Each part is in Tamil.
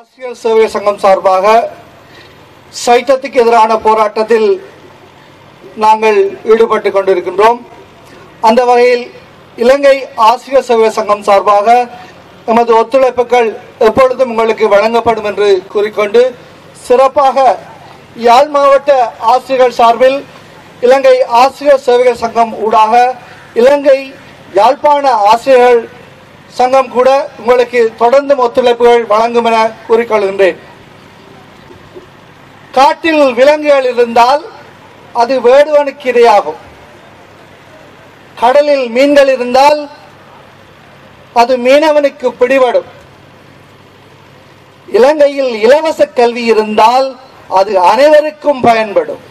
ஆசிரியர் சேவை சங்கம் சார்பாக சைட்டத்துக்கு எதிரான போராட்டத்தில் நாங்கள் ஈடுபட்டு கொண்டிருக்கின்றோம் அந்த வகையில் இலங்கை ஆசிரியர் சேவை சங்கம் சார்பாக எமது ஒத்துழைப்புகள் எப்பொழுதும் உங்களுக்கு வழங்கப்படும் என்று கூறிக்கொண்டு சிறப்பாக யாழ் மாவட்ட ஆசிரியர்கள் சார்பில் இலங்கை ஆசிரியர் சேவைகள் சங்கம் ஊடாக இலங்கை யாழ்ப்பாண ஆசிரியர்கள் சங்கம் கூட உங்களுக்கு தொடர்ந்து ஒத்துழைப்புகள் வழங்கும் என கூறிக்கொள்கின்றேன் காட்டில் விலங்குகள் இருந்தால் அது வேடுவனுக்கு இரையாகும் கடலில் மீன்கள் இருந்தால் அது மீனவனுக்கு பிடிபடும் இலங்கையில் இலவச கல்வி இருந்தால் அது அனைவருக்கும் பயன்படும்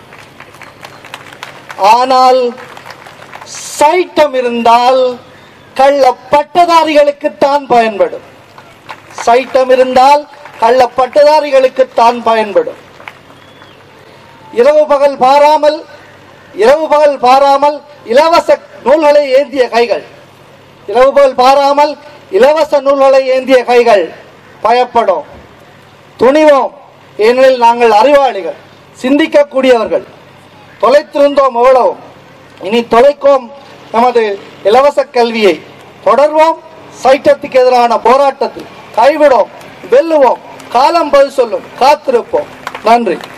ஆனால் சைட்டம் இருந்தால் கள்ள பட்டதாரிகளுக்குத்தான் பயன்படும் சைட்டம் இருந்தால் கள்ள பட்டதாரிகளுக்குத்தான் பயன்படும் இரவு பகல் பாராமல் இரவு பகல் பாராமல் இலவச நூல்களை ஏந்திய கைகள் இரவு பகல் பாராமல் இலவச நூல்களை ஏந்திய கைகள் பயப்படும் துணிவோம் ஏனெனில் நாங்கள் அறிவாளிகள் சிந்திக்கக்கூடியவர்கள் தொலைத்திருந்தோம் எவ்வளவு இனி தொலைக்கோம் நமது இலவச கல்வியை தொடர்வோம் சைட்டத்துக்கு எதிரான போராட்டத்தில் கைவிடோம் வெல்லுவோம் காலம் பதில் சொல்லும் காத்திருப்போம் நன்றி